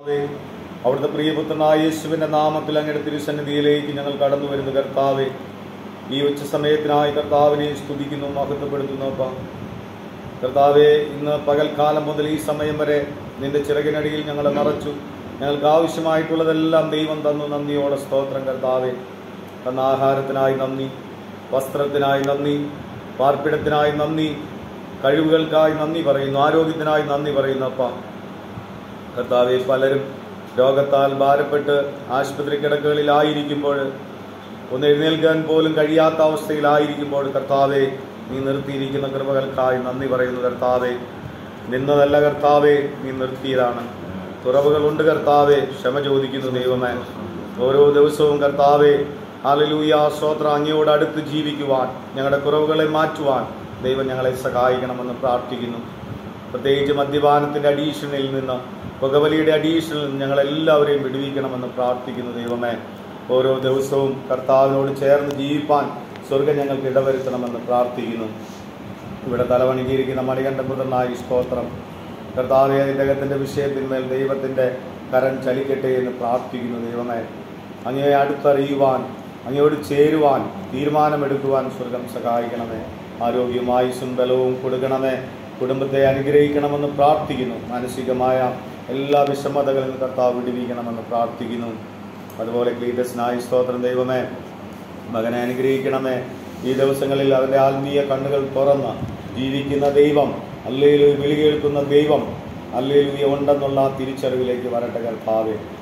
കർത്താവേ, അവിടുത്തെ പ്രിയപുത്രനായ യേശുവിന്റെ നാമത്തിൽ അങ്ങയുടെ തിരുസന്നിധിയിലേക്ക് ഞങ്ങൾ കടന്നു വരുന്നു കർത്താവെ ഈ ഉച്ച സമയത്തിനായി കർത്താവിനെ സ്തുതിക്കുന്നു മഹത്വപ്പെടുത്തുന്നു അപ്പ കർത്താവെ ഇന്ന് പകൽക്കാലം മുതൽ ഈ സമയം വരെ നിന്റെ ചിറകിനടിയിൽ ഞങ്ങളെ നിറച്ചു ഞങ്ങൾക്ക് ആവശ്യമായിട്ടുള്ളതെല്ലാം ദൈവം തന്നു നന്ദിയോടെ സ്തോത്രം കർത്താവെ തന്ന ആഹാരത്തിനായി നന്ദി വസ്ത്രത്തിനായി നന്ദി പാർപ്പിടത്തിനായി നന്ദി കഴിവുകൾക്കായി നന്ദി പറയുന്നു ആരോഗ്യത്തിനായി നന്ദി പറയുന്നു അപ്പ കർത്താവെ പലരും രോഗത്താൽ ഭാരപ്പെട്ട് ആശുപത്രി കിടക്കുകളിലായിരിക്കുമ്പോൾ ഒന്ന് എഴുന്നേൽക്കാൻ പോലും കഴിയാത്ത അവസ്ഥയിലായിരിക്കുമ്പോൾ കർത്താവെ നീ നിർത്തിയിരിക്കുന്ന കൃപകൾക്കായി നന്ദി പറയുന്നു കർത്താവെ നിന്നതല്ല കർത്താവെ നീ നിർത്തിയതാണ് തുറവുകളുണ്ട് കർത്താവെ ക്ഷമ ചോദിക്കുന്നു ദൈവമേ ഓരോ ദിവസവും കർത്താവെ ഹാലലൂയ സ്വോത്ര അങ്ങയോട് അടുത്ത് ജീവിക്കുവാൻ ഞങ്ങളുടെ കുറവുകളെ മാറ്റുവാൻ ദൈവം ഞങ്ങളെ സഹായിക്കണമെന്ന് പ്രാർത്ഥിക്കുന്നു പ്രത്യേകിച്ച് മദ്യപാനത്തിന്റെ അഡീഷനിൽ നിന്ന് പുകവലിയുടെ അഡീഷനിൽ നിന്ന് ഞങ്ങളെല്ലാവരെയും വിടുവിക്കണമെന്ന് പ്രാർത്ഥിക്കുന്നു ദൈവമേ ഓരോ ദിവസവും കർത്താവിനോട് ചേർന്ന് ജീവിപ്പാൻ സ്വർഗം ഞങ്ങൾക്ക് ഇടവരുത്തണമെന്ന് പ്രാർത്ഥിക്കുന്നു ഇവിടെ തലവണിക്കിയിരിക്കുന്ന മണികണ്ഠപുത്രനായി സ്തോത്രം കർത്താവെ ഇദ്ദേഹത്തിൻ്റെ വിഷയത്തിന്മേൽ ദൈവത്തിൻ്റെ കരം ചലിക്കട്ടെ എന്ന് പ്രാർത്ഥിക്കുന്നു ദൈവമേ അങ്ങയെ അടുത്തറിയുവാൻ അങ്ങയോട് ചേരുവാൻ തീരുമാനമെടുക്കുവാൻ സ്വർഗം സഹായിക്കണമേ ആരോഗ്യമായുസും ബലവും കൊടുക്കണമേ കുടുംബത്തെ അനുഗ്രഹിക്കണമെന്ന് പ്രാർത്ഥിക്കുന്നു മാനസികമായ എല്ലാ വിഷമതകളിൽ നിന്ന് കർത്താവ് വിടുവിക്കണമെന്ന് പ്രാർത്ഥിക്കുന്നു അതുപോലെ ക്ലീറ്റസിനായി സ്തോത്രം ദൈവമേ മകനെ അനുഗ്രഹിക്കണമേ ഈ ദിവസങ്ങളിൽ അവന്റെ ആത്മീയ കണ്ണുകൾ തുറന്ന് ജീവിക്കുന്ന ദൈവം അല്ലേലു വിളി കേൾക്കുന്ന ദൈവം അല്ലേലു ഉണ്ടെന്നുള്ള ആ തിരിച്ചറിവിലേക്ക് വരട്ടെ കർത്താവെ